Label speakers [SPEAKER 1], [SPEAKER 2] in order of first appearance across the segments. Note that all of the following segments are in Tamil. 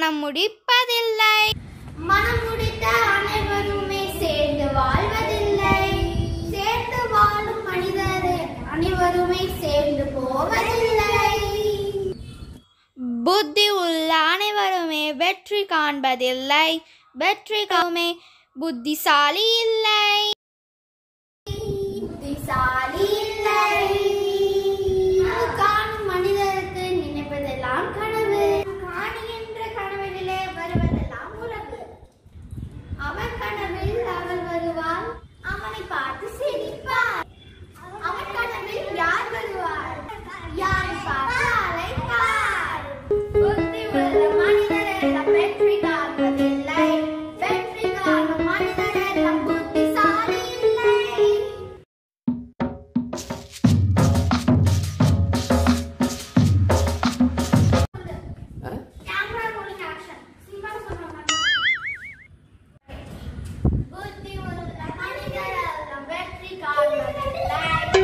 [SPEAKER 1] மனம் முடிப்பதில்லை
[SPEAKER 2] மனம் முடித்த அனைவருமே சேர்ந்து வாழ்வதில்லை சேர்ந்து வாழும் மனிதர் அனைவருமே சேர்ந்து போவதில்லை
[SPEAKER 1] புத்தி உள்ள அனைவருமே வெற்றி காண்பதில்லை வெற்றி காமே புத்திசாலி இல்லை
[SPEAKER 2] புத்திசாலி இல்லை அது காணும் மனிதருக்கு நினைப்பதெல்லாம் கனவு காணுகின்ற கனவிலே வருவதெல்லாம் உறவு அவன் கனவில் அவள் வருவாள் அவனை பார்த்து சிரிப்பார் அவன் கனவில் யார் வருவார் யாரை பார்த்து அழைப்பார் புத்தி உள்ள மனிதரெல்லாம் வெற்றி காண்பதில்லை வெற்றி காணும் மனிதரெல்லாம் புத்திசாலி இல்லை கேமரா ரோலிங் ஆக்ஷன் சிம்பிளா சொல்றேன் புத்தி உள்ள மனிதரெல்லாம் வெற்றி காண்பதில்லை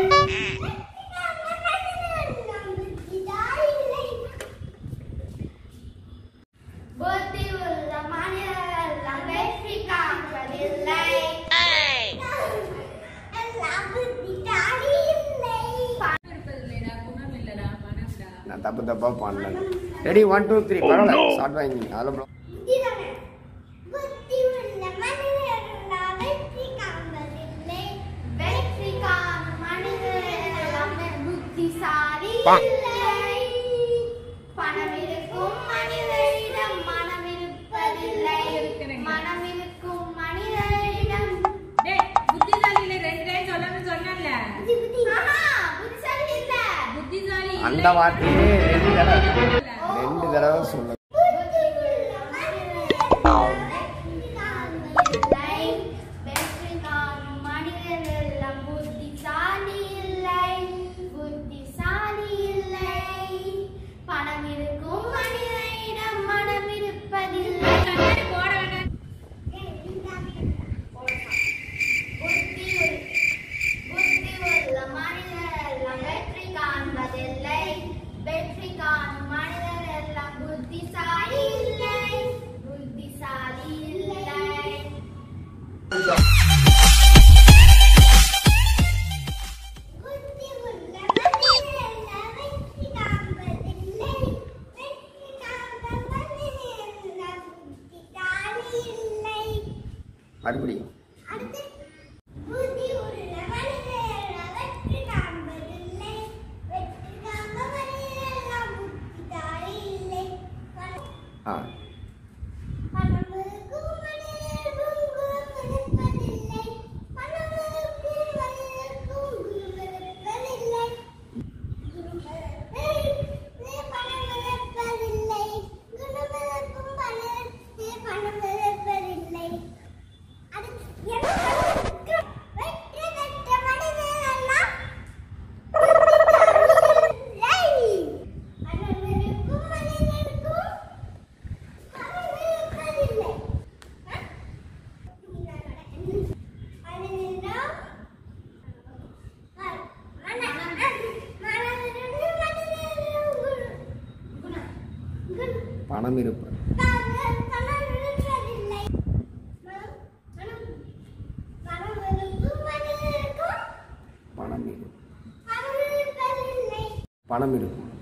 [SPEAKER 2] புத்தி உள்ள மனிதரெல்லாம் வெற்றி காண்பதில்லை எல்லாம் புத்திசாலி இல்லை
[SPEAKER 3] நான் தப்பு தப்பாக பண்ணல ரெடி ஒன் டூ த்ரீ பரவாயில்ல ஸ்டார்ட் வாங்கி அதில் ப்ரோ
[SPEAKER 2] புத்தி உள்ள மனிதரெல்லாம் வெற்றி காண்பதில்லை வெற்றி காணும் மனிதரெல்லாம் புத்திசாலி இல்லை பணம் இருக்கும் மனிதரிடம் மனம் இருப்பதில்லை மனம் இருக்கும் மனிதரிடம்
[SPEAKER 4] டேய், புத்திசாலியில ரெண்டு டைம் சொல்லணும்னு சொன்னேன்ல.
[SPEAKER 2] ஆஹா, புத்திசாலி இல்ல
[SPEAKER 4] புத்திசாலி
[SPEAKER 3] அந்த வார்த்தையே ரெண்டு தடவை ரெண்டு தடவை சொல்ல
[SPEAKER 2] புத்தி உள்ள மனிதரெல்லாம் வெற்றி காண்பதில்லை வெற்றி காணும் மனிதரெல்லாம் புத்திசாலி இல்லை புத்திசாலி இல்லை பணம் இருக்கும் மனிதரிடம் மனம் இருப்பதில்லை
[SPEAKER 4] கண்ணாடி போட வேண்டாம்.
[SPEAKER 2] புத்தி உள்ள- புத்தி உள்ள மனிதரெல்லாம் வெற்றி காண்பதில்லை வெற்றி காணும் மனிதரெல்லாம் புத்திசாலி இல்லை புத்திசாலி இல்லை புத்தி உள்ள மனிதரெல்லாம் வெற்றி காண்பதில்லை வெற்றி காண்ப மனிதரெல்லாம் புத்திசாலி இல்லை
[SPEAKER 3] மறுபடியும்
[SPEAKER 2] அடுத்து புத்தி உள்ள மனிதரெல்லாம் வெற்றி காண்பதில்லை வெற்றி காண்ப மனிதரெல்லாம் புத்திசாலி இல்லை
[SPEAKER 3] ஆ
[SPEAKER 2] பணம் இருக்கும் மனிதருக்கும் குணம் இருப்பதில்லை பணம் இருக்கும் மனிதருக்கும் குணம் இருப்பதில்லை பணம் இருப்பதில்லை குணம் இருக்கும் மனிதருக்கு பணம் இருப்பதில்லை அடுத்து எனக்கு வெற்றி பெற்ற மனிதரெல்லாம் புத்திசாலி இல்லை. பணம் இருக்கும் மனிதருக்கும்
[SPEAKER 3] பணம் இருப்பு பணம் இரு பணம் இருக்கும்